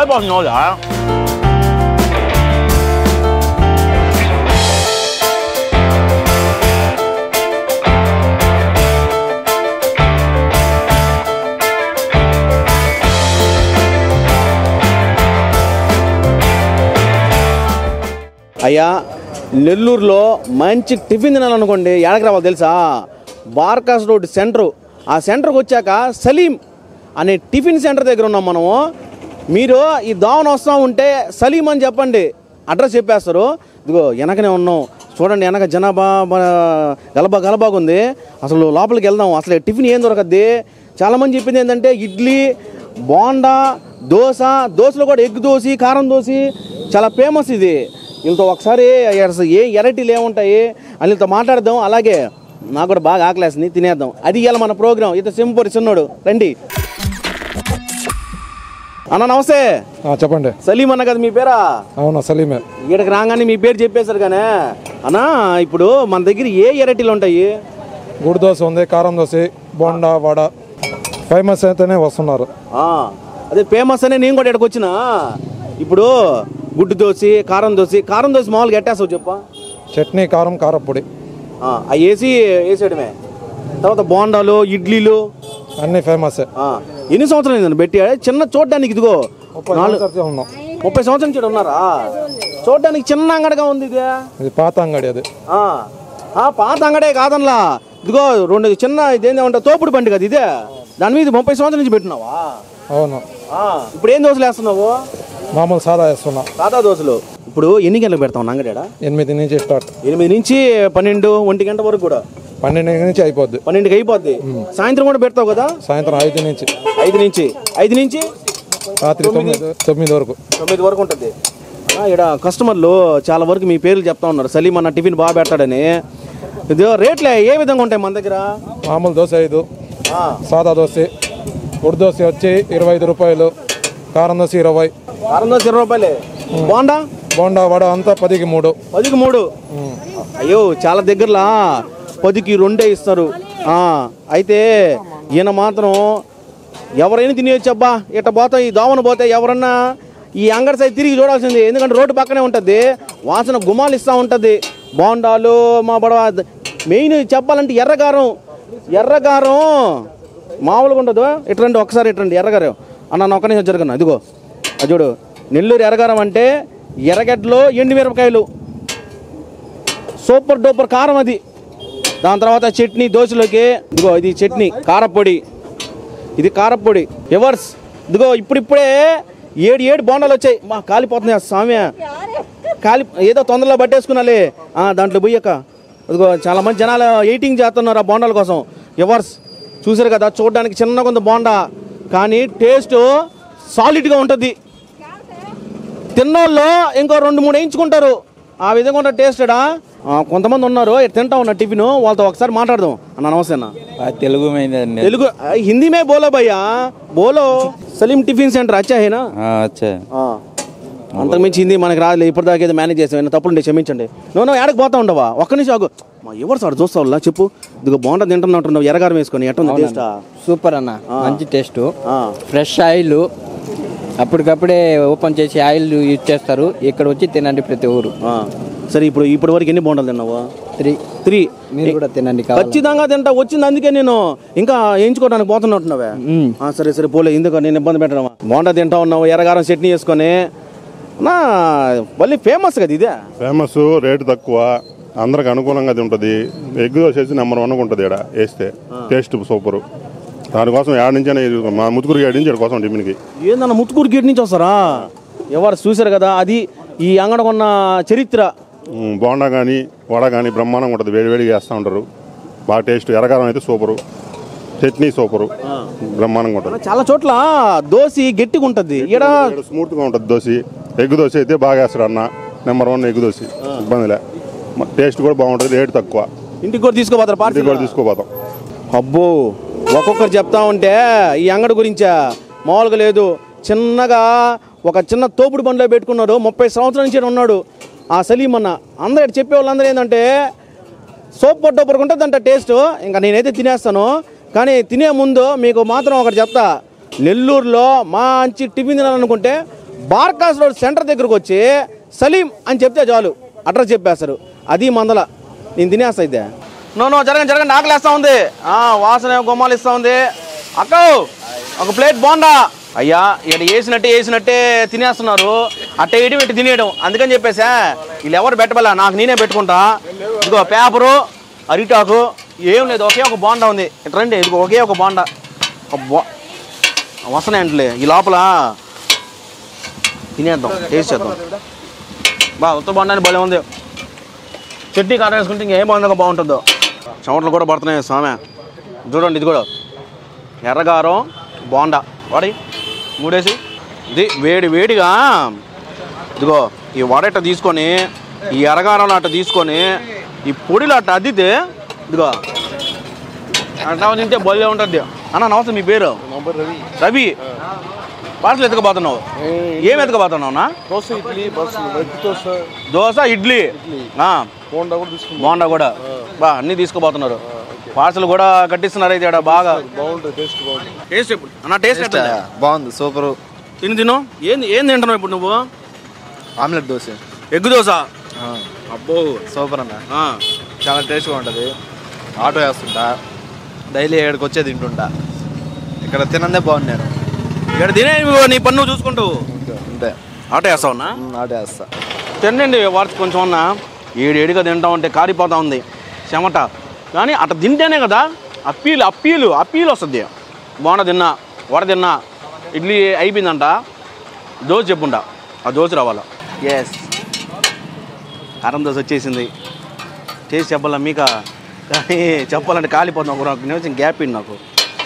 爆牛点儿。 అయ్యా నెల్లూరులో మంచి టిఫిన్ తినాలనుకోండి ఎక్కడికి రావాలి తెలుసా బార్కాస్ రోడ్ సెంటర్ ఆ సెంటర్కి వచ్చాక సలీం అనే టిఫిన్ సెంటర్ దగ్గర ఉన్నాం మనము మీరు ఈ దోవన వస్తూ ఉంటే సలీం అని చెప్పండి అడ్రస్ చెప్పేస్తారు ఇదిగో వెనకనే ఉన్నాం చూడండి వెనక జనాభా బ- గలబా గలబాగా ఉంది అసలు లోపలికి వెళ్దాం అసలు టిఫిన్ ఏం దొరకద్ది చాలామంది చెప్పింది ఏంటంటే ఇడ్లీ బోండా దోశ దోశలో కూడా ఎగ్ దోశ కారం దోశ చాలా ఫేమస్ ఇది వీళ్ళతో ఒకసారి అసలు ఏ ఎరటీలు ఏముంటాయి అని వీళ్ళతో మాట్లాడదాం అలాగే నాకు కూడా బాగా ఆకలేస్తుంది తినేద్దాం అది ఇవాళ మన ప్రోగ్రాం ఇత సింపుల్ చిన్నోడు రండి అన్న నమస్తే ఆ, చెప్పండి సలీం అన్న కదా మీ పేరా అవునా సలీమే ఈడకి రాగానే మీ పేరు చెప్పేశారు కానీ అన్నా ఇప్పుడు మన దగ్గర ఏ ఎరటీలు ఉంటాయి గుడి దోశ ఉంది కారం దోశ బోండా వడ ఫేమస్ అయితేనే వస్తున్నారు ఆ, అదే ఫేమస్ అనే నేను కూడా ఇక్కడికి వచ్చిన ఇప్పుడు గుడ్డు దోశ కారం దోశ కారం దోశ మామూలుగా ఎట్టేస్తావు చెప్పా చట్నీ కారం కారపొడి ఆ, అవి వేసి వేసేయడమే తర్వాత బోండాలు ఇడ్లీలు అన్నీ ఫేమస్ ఆ, ఎన్ని సంవత్సరాలు అయిందండి పెట్టి చిన్న చూడడానికి ఇదిగో నాలుగు ఉన్నాం ముప్పై సంవత్సరం నుంచి ఈడ ఉన్నారా చూడడానికి చిన్న అంగడిగా ఉంది ఇది ఇది పాత అంగడి అది ఆ, ఆ, పాత అంగడే కాదనలా ఇదిగో రెండు చిన్న ఇదేంటి ఉంటా తోపుడు బండి కదా ఇదే దాని మీద ముప్పై సంవత్సరాల నుంచి పెట్టినావా అవును ఆ, ఇప్పుడు ఏం దోశలు వేస్తున్నావు మామూలు సాదా వేస్తున్నా సాదా దోశలు ఇప్పుడు ఎన్ని గంటలకు పెడతావు అంగడేడా ఎనిమిది నుంచి స్టార్ట్ ఎనిమిది నుంచి పన్నెండు ఒంటి గంట వరకు కూడా పన్నెండు నుంచి అయిపోద్ది పన్నెండుకి అయిపోద్ది సాయంత్రం కూడా పెడతావు కదా సాయంత్రం ఐదు నుంచి ఐదు నుంచి ఐదు నుంచి రాత్రి తొమ్మిది తొమ్మిది వరకు తొమ్మిది వరకు ఉంటుంది ఇక్కడ కస్టమర్లు చాలా వరకు మీ పేర్లు చెప్తా ఉన్నారు సలీం అన్న టిఫిన్ బాగా పెడతాడని ఇది రేట్లే ఏ విధంగా ఉంటాయి మన దగ్గర మామూలు దోశ ఐదు ఆ, సాదా దోశ గుడి దోశ వచ్చి ఇరవై ఐదు రూపాయలు కారం దోశ ఇరవై వారం దోశ ఇరవై రూపాయలే బాగుండా బోండా వడ అంతా పదికి మూడు పదికి మూడు అయ్యో చాలా దగ్గరలా పదికి రెండే ఇస్తారు ఆ, అయితే ఈయన మాత్రం ఎవరైనా తినేయచ్చు అబ్బా ఇట్ట పోతాం ఈ దోమను పోతే ఎవరన్నా ఈ అంగడి సైడ్ తిరిగి చూడాల్సింది ఎందుకంటే రోడ్డు పక్కనే ఉంటుంది వాసన గుమాలు ఇస్తూ ఉంటుంది బోండాలు మా బడవ మెయిన్ చెప్పాలంటే ఎర్రగారం ఎర్రగారం మామూలుగా ఉండదు ఇట్రండి ఒకసారి ఇట్రండి ఎర్రగారం అన్న నా ఒక్క నిమిషం జరగను అదిగో అది చూడు నెల్లూరు ఎర్రగారం అంటే ఎర్రగడ్డలో ఎండు మిరపకాయలు సూపర్ డూపర్ కారం అది దాని తర్వాత చట్నీ దోశలోకి ఇదిగో ఇది చట్నీ కారపొడి ఇది కారపొడి ఎవర్స్ ఇదిగో ఇప్పుడిప్పుడే ఏడు ఏడు బోండాలు వచ్చాయి మా కాలిపోతున్నాయి ఆ స్వామి కాలి ఏదో తొందరలో పట్టేసుకున్నాలే ఆ, దాంట్లో పోయాక ఇదిగో చాలా మంది జనాలు ఎయిటింగ్ చేస్తున్నారు ఆ బోండాల కోసం ఎవర్స్ చూసారు కదా చూడడానికి చిన్నగా ఉంది బోండా కానీ టేస్ట్ సాలిడ్గా ఉంటుంది తిన్నోళ్ళు ఇంకో రెండు మూడు వేయించుకుంటారు ఆ విధంగా ఉన్న టేస్టెడా కొంతమంది ఉన్నారు ఇటు తింటా ఉన్న టిఫిన్ వాళ్ళతో ఒకసారి మాట్లాడదాం అన్న నమస్తే అన్న ఆ తెలుగు में अंदर తెలుగు ఆ, హిందీ మే బోలో భయ్యా బోలో సలీం టిఫిన్ సెంటర్ అచ్చా హేనా हाँ अच्छा है ఆ. అంతకుమించి హిందీ మనకి రాదు ఇప్పటిదాకా ఏదో మేనేజ్ చేసాం ఏమైనా తప్పులుంటే క్షమించండి నువ్వు నువ్వు ఏడకి పోతా ఉండవా ఒక్క నిమిషం ఆగు మా ఎవరు సార్ చూస్తావులా చెప్పు ఇదిగో బాగుంటా తింటున్నట్టున్నావు ఎరగారం వేసుకొని ఎట్టుంది టేస్టా సూపర్ అన్న మంచి టేస్ట్ ఆ. ఫ్రెష్ ఆయిల్ అప్పటికప్పుడే ఓపెన్ చేసి ఆయిల్ యూజ్ చేస్తారు ఇక్కడ వచ్చి తినండి ప్రతి ఊరు ఆ. సరే ఇప్పుడు ఇప్పటి వరకు ఎన్ని బాగుంటాలు తిన్నావు త్రీ త్రీ మీరు కూడా తినండి కావాలి ఖచ్చితంగా తింటా వచ్చింది అందుకే నేను ఇంకా వేయించుకోవడానికి పోతున్నట్టున్నావే ఆ, సరే సరే పోలే ఎందుకు నేను ఇబ్బంది పెట్టడం బోండా తింటా ఉన్నావు ఎర్రగారం చట్నీ వేసుకొని నా మళ్ళీ ఫేమస్ కదా ఇదే ఫేమస్ రేటు తక్కువ అందరికి అనుకూలంగా అది ఉంటుంది ఎగ్ దోశ వేసి నెంబర్ వన్ ఉంటుంది ఇక్కడ వేస్తే టేస్ట్ సూపర్ దానికోసం ఏడు నుంచి మా ముతుకురు ఏడు నుంచి కోసం టిఫిన్కి ఏందన్న ముత్తుకూరు గేట్ నుంచి వస్తారా ఎవరు చూసారు కదా అది ఈ అంగడకున్న చరిత్ర ఉమ్, బోండా కానీ వడ కానీ బ్రహ్మాండంగా ఉంటుంది వేడి వేడిగా వేస్తూ ఉంటారు బాగా టేస్ట్ ఎర్రకారం అయితే సూపరు చట్నీ సూపరు బ్రహ్మాండంగా ఉంటుంది చాలా చోట్ల దోశ గట్టిగా ఉంటుంది ఈడ స్మూత్గా ఉంటుంది దోశ ఎగ్ దోశ అయితే బాగా వేస్తారు అన్న నెంబర్ వన్ ఎగ్ దోశ ఇబ్బందిలే టేస్ట్ కూడా బాగుంటుంది రేటు తక్కువ ఇంటికి కూడా తీసుకోపోతారు పార్టీ ఇంటికి కూడా తీసుకోపోతాం అబ్బో ఒక్కొక్కరు చెప్తా ఉంటే ఈ అంగడి గురించా మామూలుగా లేదు చిన్నగా ఒక చిన్న తోపుడు బండిలో పెట్టుకున్నాడు ముప్పై సంవత్సరాల నుంచి ఈడ ఉన్నాడు ఆ సలీం అన్న అందరు ఈడ చెప్పే వాళ్ళందరూ ఏంటంటే సూపర్ డూపర్ ఉంటుందంట టేస్ట్ ఇంకా నేనైతే తినేస్తాను కానీ తినే ముందు మీకు మాత్రం ఒకటి చెప్తా నెల్లూరులో మంచి టిఫిన్ తినాలనుకుంటే బార్కాస్ రోడ్ సెంటర్ దగ్గరకు వచ్చి సలీం అని చెప్తే చాలు అడ్రస్ చెప్పేస్తారు అది మందల నేను తినేస్తా అయితే నో నో జరగండి జరగండి ఆకలేస్తా ఉంది ఆ, వాసన గుమ్మాలు ఇస్తా ఉంది అక్క ఒక ప్లేట్ బోండా అయ్యా ఇక్కడ వేసినట్టే వేసినట్టే తినేస్తున్నారు అట్ట వేయడం ఇటు తినేయడం అందుకని చెప్పేసా వీళ్ళు ఎవరు పెట్టబల నాకు నేనే పెట్టుకుంటా ఇదిగో పేపరు అరిటాకు ఏం లేదు ఒకే ఒక బోండా ఉంది ఇటు రండి ఇదిగో ఒకే ఒక బోండా ఒక బో వస్తున్నాయంటలే ఈ లోపల తినేద్దాం టేస్ట్ చేద్దాం బా ఉత్త బాగుండని భలే ఉంది చట్నీ కారం వేసుకుంటే ఇంకేం బాగుందో బాగుంటుందో చెమటలు కూడా పడుతున్నాయి స్వామి చూడండి ఇది కూడా ఎర్రగారం బోండా వాడి మూడేసి ఇది వేడి వేడిగా ఇదిగో ఈ వడట తీసుకొని ఈ ఎర్రగారం అట్ట తీసుకొని ఈ పొడిలో అట్ట అద్దితే ఇదిగో అట్లా తింటే బొల్లే ఉంటుంది అన్న నమస్తే మీ పేరు రవి పార్సల్ ఎత్తుకుపోతున్నావు ఏం ఎత్తుకుపోతున్నావు నా దోశ ఇడ్లీ బస్సు వెజ్ దోశ దోశ ఇడ్లీ ఆ, బోండా కూడా తీసుకుంటాం బోండా కూడా బా అన్నీ తీసుకుపోతున్నారు పార్సల్ కూడా కట్టిస్తున్నారు అయితే ఈడ బాగా బాగుంటుంది టేస్ట్ బాగుంటుంది టేస్ట్ ఇప్పుడు అన్న టేస్ట్ ఎట్లా బాగుంది సూపర్ తిని తిను ఏంది ఏం తింటున్నావు ఇప్పుడు నువ్వు ఆమ్లెట్ దోశ ఎగ్ దోశ అబ్బో సూపర్ అన్న ఆ, చాలా టేస్ట్గా ఉంటుంది ఆటో వేస్తుంటా డైలీ ఏడుకి వచ్చే తింటుంటా ఇక్కడ తినందే బాగుంది నేను ఇక్కడ తినే నువ్వు నీ పన్ను చూసుకుంటూ అంతే ఆటో వేస్తావునా ఉమ్, ఆటో వేస్తా తినండి వార్త కొంచెం అన్న ఏడేడిగా తింటా ఉంటే కారిపోతా ఉంది చెమట కానీ అట్ట తింటేనే కదా అప్పీలు అప్పీలు అప్పీలు వస్తుంది బోండ తిన్నా వడ తిన్నా ఇడ్లీ అయిపోయిందంట దోశ చెప్పుంటా ఆ దోశ రావాలా ఎస్ కారం దోశ వచ్చేసింది చేసి చెప్పాలా మీక కానీ చెప్పాలంటే కాలిపోతుంది ఒక ఒక నిమిషం గ్యాప్ ఇండి నాకు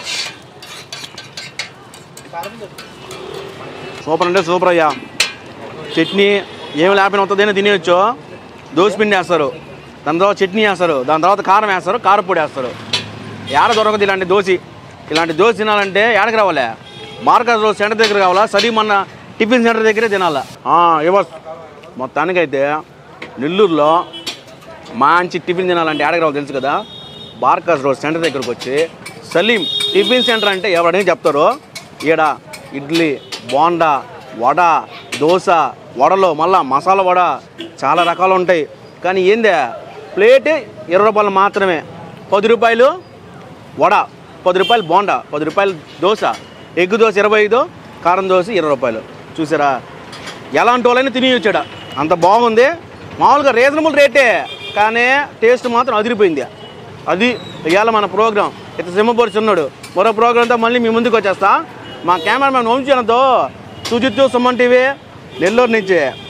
సూపర్ అంటే సూపర్ అయ్యా చట్నీ ఏమి లేకపోయినా వస్తుందేనే తినేయచ్చు దోశ పిండి వేస్తారు దాని తర్వాత చట్నీ వేస్తారు దాని తర్వాత కారం వేస్తారు కారపొడి వేస్తారు ఏడ దొరకదు ఇలాంటి దోశ ఇలాంటి దోశ తినాలంటే ఏడకి రావాలా మార్కెట్ రోడ్ సెంటర్ దగ్గర కావాలా సరీమన్న టిఫిన్ సెంటర్ దగ్గరే తినాలా ఇవ్వ మొత్తానికైతే నెల్లూరులో మంచి టిఫిన్ తినాలంటే ఏడకి రావాలి తెలుసు కదా బార్కాస్ రోడ్ సెంటర్ దగ్గరకు వచ్చి సలీం టిఫిన్ సెంటర్ అంటే ఎవరైనా చెప్తారో ఈడ ఇడ్లీ బోండా వడ దోశ వడలో మళ్ళా మసాలా వడ చాలా రకాలు ఉంటాయి కానీ ఏందే ప్లేట్ ఇరవై రూపాయలు మాత్రమే పది రూపాయలు వడ పది రూపాయలు బోండా పది రూపాయలు దోశ ఎగ్ దోశ ఇరవై ఐదు కారం దోశ ఇరవై రూపాయలు చూసారా ఎలాంటి వాళ్ళైనా తిని వచ్చాడ అంత బాగుంది మామూలుగా రీజనబుల్ రేటే కానీ టేస్ట్ మాత్రం అదిరిపోయింది అది ఇవాళ మన ప్రోగ్రాం ఇత సింహపూరి ఉన్నాడు మరో ప్రోగ్రాంతో మళ్ళీ మీ ముందుకు వచ్చేస్తా మా కెమెరామెన్ వంశీనతో సుజిత్తు సుమన్ టీవీ నెల్లూరు నుంచి